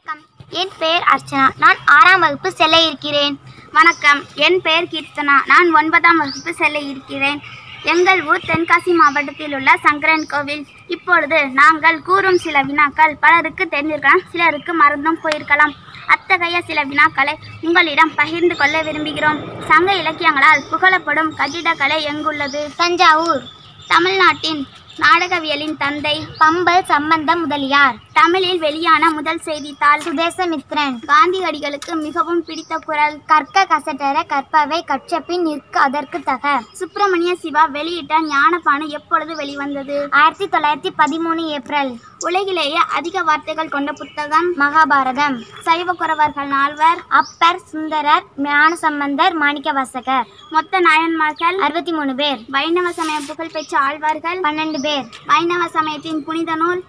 வணக்கம் என் பெயர் அர்ச்சனா நான் ஆறாம் வகுப்பு செல்ல இருக்கிறேன் வணக்கம் என் பெயர் கீர்த்தனா நான் ஒன்பதாம் வகுப்பு செல்ல இருக்கிறேன் எங்கள் ஊர் தென்காசி மாவட்டத்தில் உள்ள சங்கரன் கோவில் இப்பொழுது நாங்கள் கூறும் சில வினாக்கள் பலருக்கு தெரிந்திருக்கலாம் சிலருக்கு மறந்தும் போயிருக்கலாம் அத்தகைய சில வினாக்களை உங்களிடம் பகிர்ந்து கொள்ள விரும்புகிறோம் சங்க இலக்கியங்களால் புகழப்படும் கட்டிடக்கலை எங்குள்ளது தஞ்சாவூர் தமிழ்நாட்டின் நாடகவியலின் தந்தை பம்பல் சம்பந்தம் முதலியார் தமிழில் வெளியான முதல் செய்தித்தாள் சுதேசமித்ரன் காந்தியடிகளுக்கு மிகவும் பிடித்த குரல் கற்க கசடர கற்பவை கற்றபின் நிற்க அதற்கு தக சுப்பிரமணிய சிவா வெளியிட்ட ஞானபானு எப்பொழுது வெளிவந்தது ஆயிரத்தி தொள்ளாயிரத்தி பதிமூணு ஏப்ரல் உலகிலேயே அதிக வார்த்தைகள் கொண்ட புத்தகம் மகாபாரதம் சைவக்குறவர்கள் நால்வர் அப்பர் சுந்தரர் ஞானசம்பந்தர் மாணிக்கவாசகர் மொத்த நாயன்மார்கள் அறுபத்தி மூணு பேர் வைணவ சமய புகழ்பெற்ற ஆழ்வார்கள் பன்னெண்டு பேர் வைணவ சமயத்தின் புனித நூல்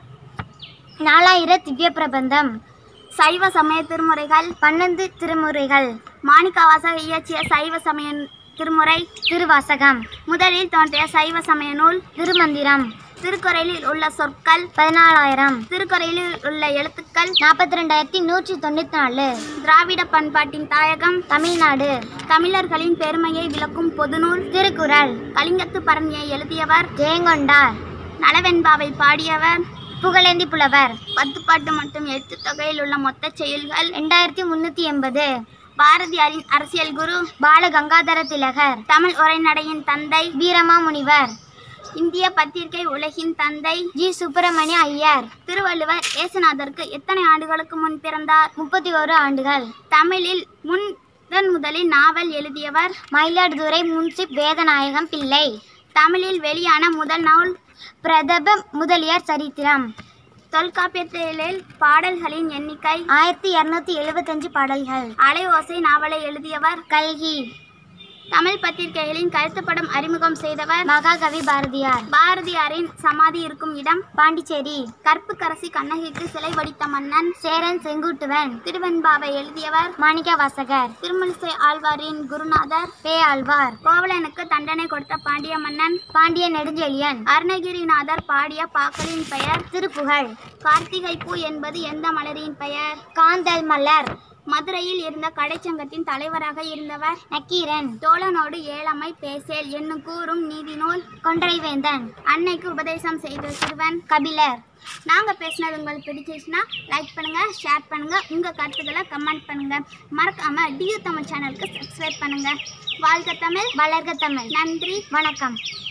நாலாயிர திவ்ய பிரபந்தம் சைவ சமய திருமுறைகள் பன்னெண்டு திருமுறைகள் மாணிக்கவாசகர் இயற்றிய சைவ சமய திருமுறை திருவாசகம் முதலில் தோன்றிய சைவ சமய நூல் திருமந்திரம் திருக்குறளில் உள்ள சொற்கள் பதினாலாயிரம் திருக்குறளில் உள்ள எழுத்துக்கள் நாற்பத்தி ரெண்டாயிரத்தி நூற்றி தொண்ணூற்றி நாலு திராவிட பண்பாட்டின் தாயகம் தமிழ்நாடு தமிழர்களின் பெருமையை விளக்கும் பொதுநூல் திருக்குறள் கலிங்கத்து பரணியை எழுதியவர் ஜெயங்கொண்டார் நலவெண்பாவை பாடியவர் புகழேந்தி புலவர் பத்துப்பாட்டு மற்றும் எழுத்துத் தொகையில் உள்ள மொத்த செயல்கள் ரெண்டாயிரத்தி முன்னூற்றி எண்பது பாரதியாரின் அரசியல் குரு பால கங்காதர திலகர் தமிழ் உரைநடையின் தந்தை வீரமாமுனிவர் இந்திய பத்திரிகை உலகின் தந்தை ஜி சுப்பிரமணிய ஐயர் திருவள்ளுவர் இயேசுநாதருக்கு எத்தனை ஆண்டுகளுக்கு முன் பிறந்தார் முப்பத்தி ஓரு ஆண்டுகள் தமிழில் முன் முதன் முதலில் நாவல் எழுதியவர் மயிலாடுதுறை முன்சிப் வேதநாயகம் பிள்ளை தமிழில் வெளியான முதல் நூல் பிரதப முதலியார் சரித்திரம் தொல்காப்பியத்திலில் பாடல்களின் எண்ணிக்கை ஆயிரத்தி இரநூத்தி எழுபத்தஞ்சு பாடல்கள் அலை ஓசை நாவலை எழுதியவர் கல்கி தமிழ் பத்திரிகைகளின் கருத்துப்படம் அறிமுகம் செய்தவர் மகாகவி பாரதியார் பாரதியாரின் சமாதி இருக்கும் இடம் பாண்டிச்சேரி கற்புக்கரசி கண்ணகிக்கு சிலை வடித்த மன்னன் சேரன் செங்குட்டுவன் திருவெண்பாவை எழுதியவர் மாணிக்க வாசகர் திருமலிசை ஆழ்வாரின் குருநாதர் பே ஆழ்வார் கோவலனுக்கு தண்டனை கொடுத்த பாண்டிய மன்னன் பாண்டிய நெடுஞ்செழியன் அருணகிரிநாதர் பாடிய பாக்களின் பெயர் திருப்புகழ் கார்த்திகை பூ என்பது எந்த மலரின் பெயர் காந்தல் மலர் மதுரையில் இருந்த கடைச்சங்கத்தின் தலைவராக இருந்தவர் நக்கீரன் தோழனோடு ஏழமை பேசேல் என்னும் கூறும் நீதி நூல் கொன்றைவேந்தன் அன்னைக்கு உபதேசம் செய்த சிறுவன் கபிலர் நாங்க பேசினது உங்களுக்கு பிடிச்சிச்சுன்னா லைக் பண்ணுங்க ஷேர் பண்ணுங்க உங்க கருத்துக்களை கமெண்ட் பண்ணுங்க மறக்காம டியூ தமிழ் சேனலுக்கு சப்ஸ்கிரைப் பண்ணுங்க வாழ்க தமிழ் வளர்க தமிழ் நன்றி வணக்கம்